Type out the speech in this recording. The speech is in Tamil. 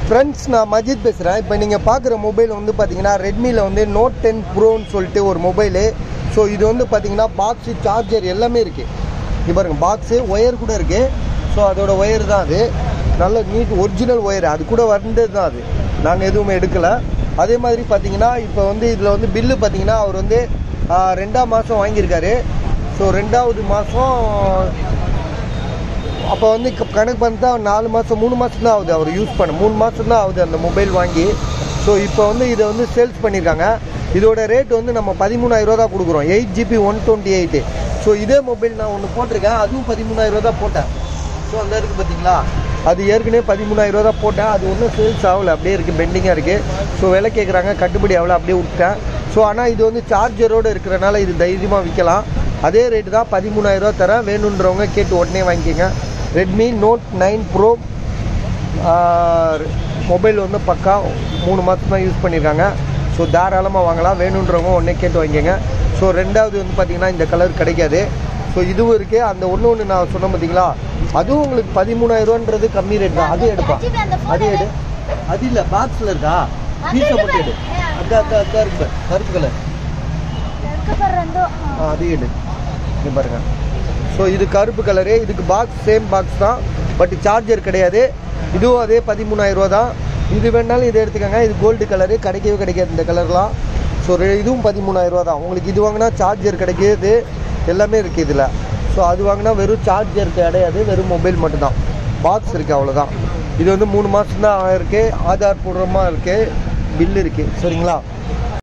ஃப்ரெண்ட்ஸ் நான் மஜித் பேசுகிறேன் இப்போ நீங்கள் பார்க்குற மொபைல் வந்து பார்த்தீங்கன்னா ரெட்மியில் வந்து நோட் டென் ப்ரோன்னு சொல்லிட்டு ஒரு மொபைலு ஸோ இது வந்து பார்த்தீங்கன்னா பாக்ஸு சார்ஜர் எல்லாமே இருக்குது இது பாருங்க பாக்ஸு ஒயர் கூட இருக்குது ஸோ அதோட ஒயர் தான் அது நல்ல நீட் ஒரிஜினல் ஒயர் அது கூட வந்தது தான் அது நாங்கள் எதுவுமே எடுக்கலை அதே மாதிரி பார்த்தீங்கன்னா இப்போ வந்து இதில் வந்து பில்லு பார்த்தீங்கன்னா அவர் வந்து ஆ, ரெண்டாம் மாதம் வாங்கியிருக்காரு ஸோ ரெண்டாவது மாதம் அப்போ வந்து க- கணக்கு பார்த்தா நாலு மாதம் மூணு மாதம் தான் ஆகுது அவர் யூஸ் பண்ண மூணு மாதம் தான் ஆகுது அந்த மொபைல் வாங்கி ஸோ இப்போ வந்து இதை வந்து சேல்ஸ் பண்ணியிருக்காங்க இதோட ரேட் வந்து நம்ம பதிமூணாயிரம் ரூபா தான் கொடுக்குறோம் eight GB one twenty eight so இதே மொபைல் நான் ஒன்று போட்டிருக்கேன் அதுவும் பதிமூணாயிரம் ரூபா தான் போட்டேன் ஸோ அந்த இருக்குது பார்த்தீங்களா அது ஏற்கனவே பதிமூணாயிரம் ரூபா தான் போட்டேன் அது ஒன்றும் சேல்ஸ் ஆகல அப்படியே இருக்குது பெண்டிங்காக இருக்குது ஸோ விலை கேட்குறாங்க கட்டுப்படி ஆகல அப்படியே விட்டேன் ஸோ ஆனால் இது வந்து சார்ஜரோடு இருக்கிறனால இது தைரியமாக விற்கலாம் அதே ரேட்டு தான் பதிமூணாயிரம் ரூபா தரேன் வேணுன்றவங்க கேட்டு உடனே வாங்கிக்கோங்க Redmi note nine pro mobile வந்து பக்கா மூணு மாதம் தான் யூஸ் பண்ணியிருக்காங்க ஸோ தாராளமாக வாங்கலாம் வேணுன்றவங்க உடனே கேட்டு வாங்கிக்கோங்க ஸோ ரெண்டாவது வந்து பார்த்தீங்கன்னா இந்த கலர் கிடைக்காது ஸோ இதுவும் இருக்குது அந்த ஒன்று ஒன்று நான் சொன்னேன் பார்த்தீங்களா அதுவும் உங்களுக்கு பதிமூணாயிரூவான்றது கம்மி ரேட் தான் அது எடுப்பான் அது எடு அது இல்லை பாக்ஸில் இருக்கா பீஸை போட்டு எடு அந்த அந்த அந்த இருக்கு பாரு, கருப்பு கலர் ஆ அது எடு இங்க பாருங்க ஸோ இது கருப்பு கலரு இதுக்கு பாக்ஸ் சேம் பாக்ஸ் தான் பட் சார்ஜர் கிடையாது இதுவும் அதே பதிமூணாயிரம் ரூபா தான் இது வேணாலும் இதை எடுத்துக்கோங்க இது கோல்டு கலரு கிடைக்கவே கிடைக்காது இந்த கலர்லாம் ஸோ இதுவும் பதிமூணாயிரம் ரூபா தான் உங்களுக்கு இது வாங்கினா சார்ஜர் கிடைக்கிது எல்லாமே இருக்குது இதில் ஸோ அது வாங்கினா வெறும் சார்ஜர் கிடையாது வெறும் மொபைல் மட்டும்தான் பாக்ஸ் இருக்குது அவ்வளோதான் இது வந்து மூணு மாதம் தான் இருக்குது ஆதார் பூர்வமாக இருக்குது பில் இருக்குது சரிங்களா